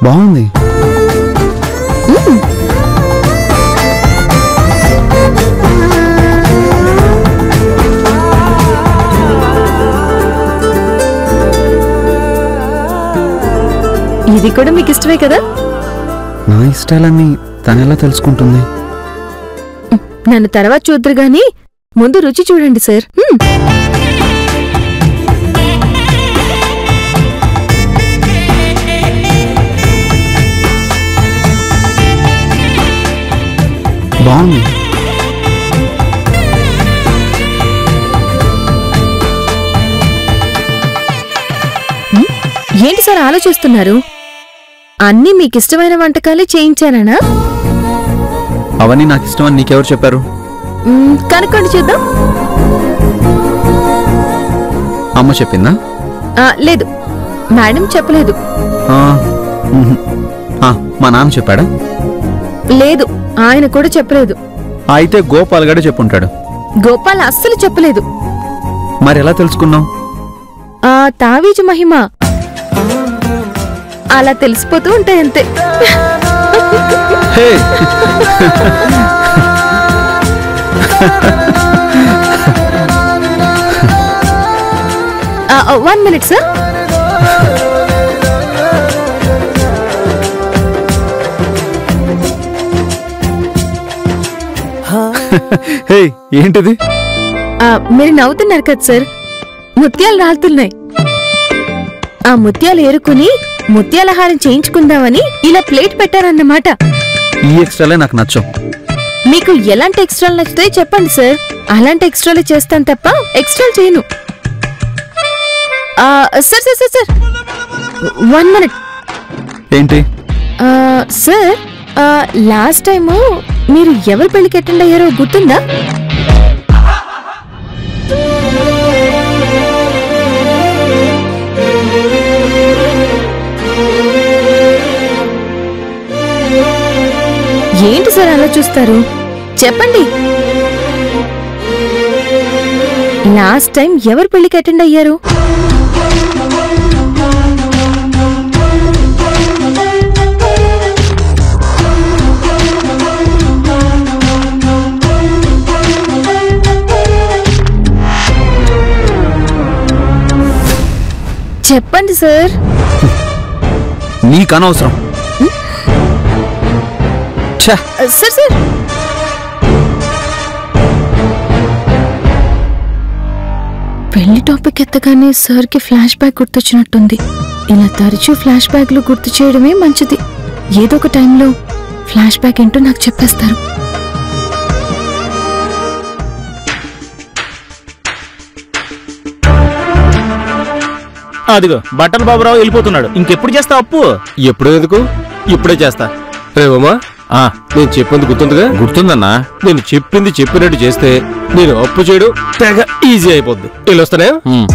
బాగుంది ఇది కూడా మీకు ఇష్టమే కదా నా ఇష్టాలన్నీ తనెలా తెలుసుకుంటుంది నన్ను తర్వాత చూద్దరు గాని ముందు రుచి చూడండి సార్ మ్మ్. బాగుంది ఏంటి సార్ ఆలోచిస్తున్నారు అన్నీ మీకు ఇష్టమైన వంటకాలే చేయించానా అవన్నీ నాకు ఇష్టమని నీకెవరు చెప్పారు మ్మ్, కనుక్కోండి చూద్దాం అమ్మ చెప్పిందా ఆ, లేదు మేడం చెప్పలేదు ఆ, మ్హూ. ఆ, మా నాన్న చెప్పాడా లేదు ఆయన కూడా చెప్పలేదు అయితే గోపాల్ గడే చెప్పుంటాడు గోపాల్ అస్సలు చెప్పలేదు మరి ఎలా తెలుసుకున్నావు ఆ తావీజు మహిమ అలా తెలిసిపోతూ ఉంటాయి అంతే hey one minute sir hey ఏంటిది ఆ, మీరు నవ్వుతున్నారు కదా సార్ ముత్యాలు రాలుతున్నాయి ఆ ముత్యాలు ఏరుకుని ముత్యాలహారం చేయించుకుందామని ఇలా ప్లేట్ పెట్టారన్నమాట ఈ ఎక్స్ట్రాలే నాకు నచ్చం మీకు ఎలాంటి ఎక్స్ట్రాలు నచ్చుతాయో చెప్పండి సార్ అలాంటి ఎక్స్ట్రాలు చేస్తాను తప్ప ఎక్స్ట్రాలు చేయను ఆ, sir sir sir sir one minute ఏంటి ఆ, సార్ ఆ, లాస్ట్ టైము మీరు ఎవరు పెళ్లికి అటెండ్ అయ్యారో గుర్తుందా ఏంటి సార్ అలా చూస్తారు చెప్పండి లాస్ట్ టైం ఎవరు పెళ్లికి అటెండ్ అయ్యారు చెప్పండి సార్ నీకు అనవసరం ఛ సార్ సార్ పెళ్లి టాపిక్ ఎత్తగానే సార్కి ఫ్లాష్ బ్యాక్ గుర్తొచ్చినట్టుంది ఇలా తరచూ ఫ్లాష్ బ్యాక్లు గుర్తు చేయడమే మంచిది ఏదో ఒక టైంలో ఫ్లాష్ బ్యాక్ ఏంటో నాకు చెప్పేస్తారు అదిగో బట్టల బాబురావు వెళ్ళిపోతున్నాడు ఇంకెప్పుడు చేస్తా అప్పు ఎప్పుడు ఎందుకు ఇప్పుడే చేస్తా రేవమ్మా ఆ, నేను చెప్పింది గుర్తుందిగా గుర్తుందన్నా నేను చెప్పింది చెప్పినట్టు చేస్తే నేను అప్పు చేయడం తెగ ఈజీ అయిపోద్ది వెళ్ళొస్తానే ఉమ్,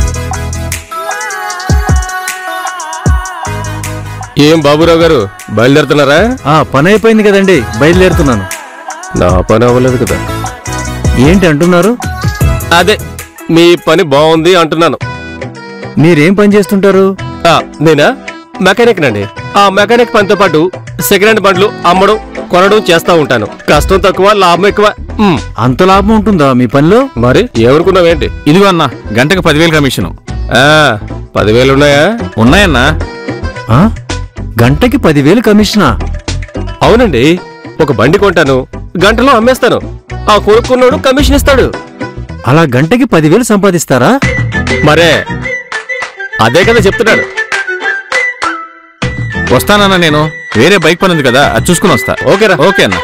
ఏం బాబురావు గారు బయలుదేరుతున్నారా ఆ పని అయిపోయింది కదండి బయలుదేరుతున్నాను నా పని అవ్వలేదు కదా ఏంటి అంటున్నారు అదే మీ పని బాగుంది అంటున్నాను మీరేం పని చేస్తుంటారు ఆ, నేనా మెకానిక్ నండి ఆ మెకానిక్ పనితో పాటు సెకండ్ హ్యాండ్ బండ్లు అమ్మడం కొనడం చేస్తా ఉంటాను కష్టం తక్కువ లాభం ఎక్కువ ఉమ్, అంత లాభం ఉంటుందా మీ పనిలో మరి ఏమనుకున్నావేంటి ఇదిగో అన్నా గంటకు పదివేలు కమిషన్ ఆ, పదివేలు ఉన్నాయా ఉన్నాయన్నా ఆ? గంటకి పదివేలు కమిషనా అవునండి ఒక బండి కొంటాను గంటలో అమ్మేస్తాను ఆ కొనుక్కున్నాడు కమిషన్ ఇస్తాడు అలా గంటకి పదివేలు సంపాదిస్తారా మరే అదే కదా చెప్తున్నాడు వస్తానన్నా నేను వేరే బైక్ పని ఉంది కదా అది చూసుకుని వస్తా ఓకేరా ఓకే అన్నా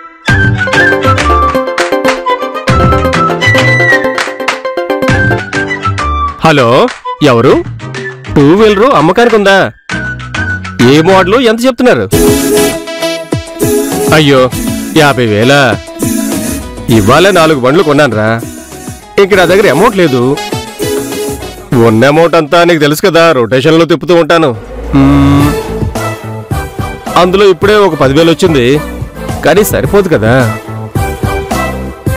హలో ఎవరు టూ వీలర్ అమ్మకానికి ఉందా ఏ మోడల్ ఎంత చెప్తున్నారు అయ్యో యాభై వేల ఇవాళ నాలుగు బండ్లు కొన్నానురా ఇంక నా దగ్గర అమౌంట్ లేదు ఉన్న అమౌంట్ అంతా నీకు తెలుసు కదా రొటేషన్లో తిప్పుతూ ఉంటాను మ్మ్. అందులో ఇప్పుడే ఒక పదివేలు వచ్చింది కానీ సరిపోదు కదా